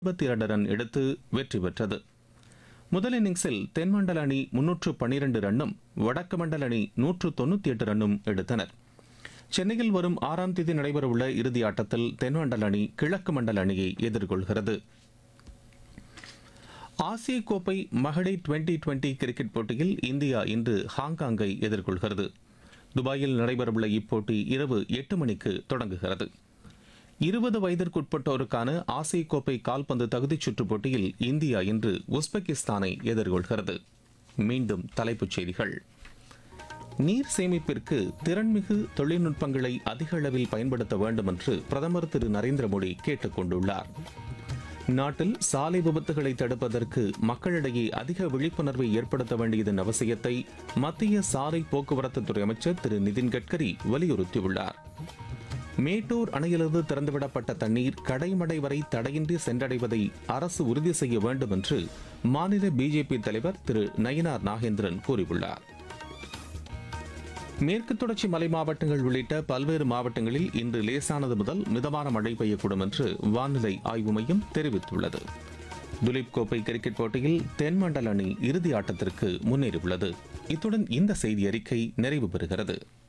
இருபத்தி இரண்டு ரன் எடுத்து வெற்றி பெற்றது முதல் இன்னிங்ஸில் தென்மண்டல அணி முன்னூற்று பன்னிரண்டு ரன்னும் வடக்கு மண்டல அணி நூற்று தொண்ணூற்றி எட்டு ரன்னும் எடுத்தனர் சென்னையில் வரும் ஆறாம் தேதி நடைபெறவுள்ள இறுதி ஆட்டத்தில் தென்மண்டல அணி கிழக்கு மண்டல அணியை எதிர்கொள்கிறது ஆசிய கோப்பை மகளிர் டுவெண்டி டுவெண்டி கிரிக்கெட் போட்டியில் இந்தியா இன்று ஹாங்காங்கை எதிர்கொள்கிறது துபாயில் நடைபெறவுள்ள இப்போட்டி இரவு எட்டு மணிக்கு தொடங்குகிறது இருபது வயதிற்குட்பட்டோருக்கான ஆசிய கோப்பை கால்பந்து தகுதிச் சுற்றுப் போட்டியில் இந்தியா இன்று உஸ்பெகிஸ்தானை எதிர்கொள்கிறது மீண்டும் தலைப்புச் செய்திகள் நீர் சேமிப்பிற்கு திறன்மிகு தொழில்நுட்பங்களை அதிக அளவில் பயன்படுத்த வேண்டும் என்று பிரதமர் திரு நரேந்திர மோடி கேட்டுக் கொண்டுள்ளார் நாட்டில் சாலை விபத்துகளை தடுப்பதற்கு மக்களிடையே அதிக விழிப்புணர்வை ஏற்படுத்த வேண்டியதன் அவசியத்தை மத்திய சாலை போக்குவரத்து துறை அமைச்சர் திரு நிதின் கட்கரி வலியுறுத்தியுள்ளார் மேட்டூர் அணையிலிருந்து திறந்துவிடப்பட்ட தண்ணீர் கடைமடை வரை தடையின்றி சென்றடைவதை அரசு உறுதி செய்ய வேண்டும் என்று மாநில பிஜேபி தலைவர் திரு நயினார் நாகேந்திரன் கூறியுள்ளார் மேற்கு தொடர்ச்சி மலை மாவட்டங்கள் உள்ளிட்ட பல்வேறு மாவட்டங்களில் இன்று லேசானது முதல் மிதமான மழை பெய்யக்கூடும் என்று வானிலை ஆய்வு மையம் தெரிவித்துள்ளது துலீப் கோப்பை கிரிக்கெட் போட்டியில் தென்மண்டல அணி இறுதி ஆட்டத்திற்கு முன்னேறியுள்ளது இத்துடன் இந்த செய்தி அறிக்கை நிறைவு பெறுகிறது